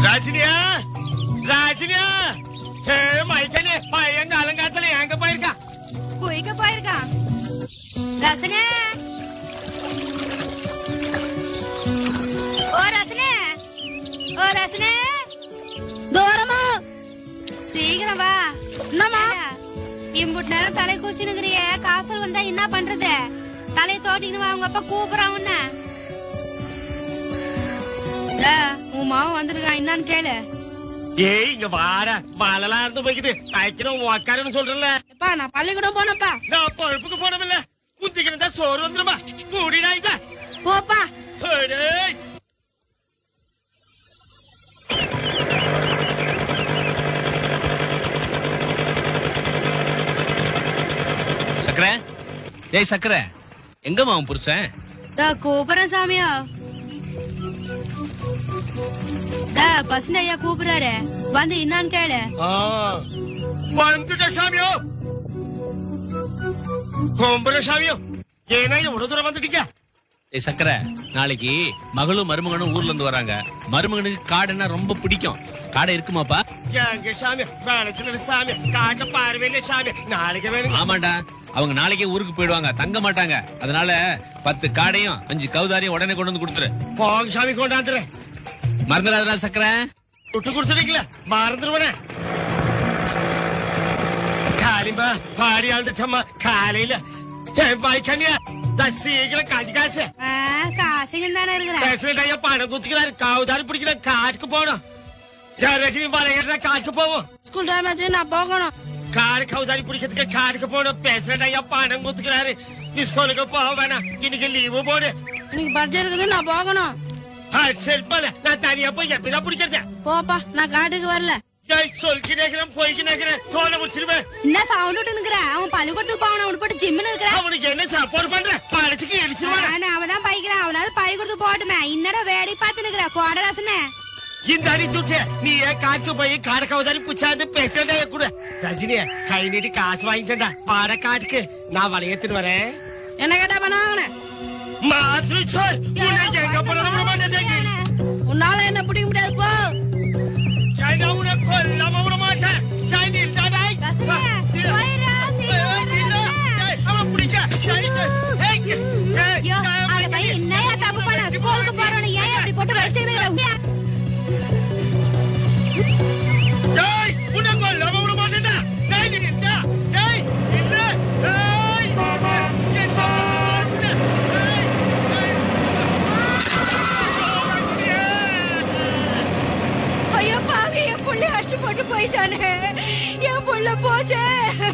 ராஜினியா ராஜினியா ஹே மைக்கனே பையன் காலங்காத்துல எங்க போயிருக்கா குயிக்க போயிருக்கான் ரசனே ஓ ரசனே ஓ ரசனே தூரமா சீக்கிரம் வா என்னம்மா இம்புட்டு நேரம் தலை கூச்சினுங்கிறிய காசல் வந்தா என்ன பண்றது தலையை தோட்டின்னு வா உங்க அப்பா கூப்பிடுறான் உன்ன டே, உன் மாவன் வந்திருக்கான் என்னன்னு கேளு ஏய் இங்க வாடா மழைலாம் இருந்து போய்க்குது தைக்கணும் உக்காருன்னு சொல்றேன்ல அப்பா நான் பள்ளிக்கூடம் போனப்பா நான் பழுப்புக்கு போனமில்ல குத்திக்கணும் தான் சோறு வந்துருமா கூடிடா இதா போப்பா டேய் சக்கர ஏய் சக்கர எங்கம்மா உன் புருஷன் டா கூப்பிடுறேன் சாமியா டா பசங்க ஐயா கூப்பிடுறாரு வந்து என்னான்னு கேளு ஆ, வந்துட்ட சாமியோ கும்புற சாமியோ ஏன்னா இவ்வளவு தூரம் வந்துட்டீங்க ஏய் சக்கர நாளைக்கு மகளும் மருமகனும் ஊர்ல இருந்து வராங்க மருமகனுக்கு காடுன்னா ரொம்ப பிடிக்கும் காடை இருக்குமாப்பா எங்க சாமி வேலைக்கு சாமி காட்ட பார்வையில சாமி நாளைக்கு வேணுங்க ஆமாண்டா அவங்க நாளைக்கே ஊருக்கு போயிடுவாங்க தங்க மாட்டாங்க அதனால பத்து காடையும் அஞ்சு கவுதாரியும் உடனே கொண்டு வந்து கொடுத்துரு போங்க சாமி கொண்டாந்துறேன் மறந்துடாதடா சக்கர விட்டு கொடுத்துட்டீங்களா மறந்துருவனே காலிம்பா பாடி ஆழ்ந்துட்டம்மா காலையில என் பாய்க்கண்ணியா சீக்கிரம் காஞ்சி காசு ஆ, காசுங்க தானே இருக்கிறேன் பேசுறேன் ஐயா பணம் குத்துக்கிறாரு காவுதாரி பிடிக்கிற காட்டுக்கு போகணும் சரி ரஜினி பாருங்க காட்டுக்கு போவோம் ஸ்கூல் டைம் ஆச்சு நான் போகணும் காடு கவுதாரி பிடிக்கிறதுக்கு காட்டுக்கு போகணும் பேசுறேன் ஐயா பணம் குத்துக்கிறாரு ஸ்கூலுக்கு போக வேணாம் இன்னைக்கு லீவு போடு இன்னைக்கு பர்ஜர் இருக்குது நான் போகணும் ஆ, சரி போல நான் தனியா போய் எப்படிதான் பிடிக்கிறது போப்பா நான் காட்டுக்கு வரல ஏய், சொல்லிக்கு நேக்கிறேன் போய்க்கு நேக்கிறேன் தோலை முடிச்சிருவேன் என்ன சவுண்ட் விட்டு நிக்கிறேன் அவன் பள்ளிக்கூடத்துக்கு போகணும் அவனு போட்டு ஜிம்னு இருக்கிறான் அவனுக்கு என்ன சாப்பாடு பண்ற பழச்சுக்கு இடிச்சிருவான் அவன் தான் பைக்கிறான் அவனாவது பள்ளிக்கூடத்துக்கு போட்டுமே இன்னடா வேடி பார்த்து நிக்கிறேன் கோடராசனே இந்த அடி சுட்டு நீ ஏன் காட்டுக்கு போய் காட கவுதாரி புச்சாந்து பேசுறா கூட ரஜினி கை நீட்டி காசு வாங்கிட்டா பாட காட்டுக்கு நான் வளையத்துன்னு வரேன் என்ன கேட்டா பண்ண மாதிரி சொல் உன்னை எங்க போனாலும் விட மாட்டேன் உன்னால என்ன பிடிக்க முடியாது போ சைனா உன்னை கொல்லாம விட மாட்டேன் டேய், நில்டா, டேய். ரசனே, வா, நில்லு. போயிடுறா, சீக்கிரம் ஏய், நில்லு. ரசனே. டேய், அவன் பிடிக்க. டேய், டேய், டேய், ஐயோ, டேய், அந்த பையன் என்னையா தப்பு பண்ண? ஸ்கூலுக்கு போறவனை ஏன் இப்படி போட்டு வச்சுக்கிட்டு டேய், உன்னை கொல்லாம விட மாட்டேன்டா. டேய், நில்டா. டேய், நில்லு. டேய், என்ன பண்ணுற? டேய், டேய். ஐயோ பாவி என் புள்ளை அடிச்சு போட்டு போயிட்டானே என் புள்ள போச்சே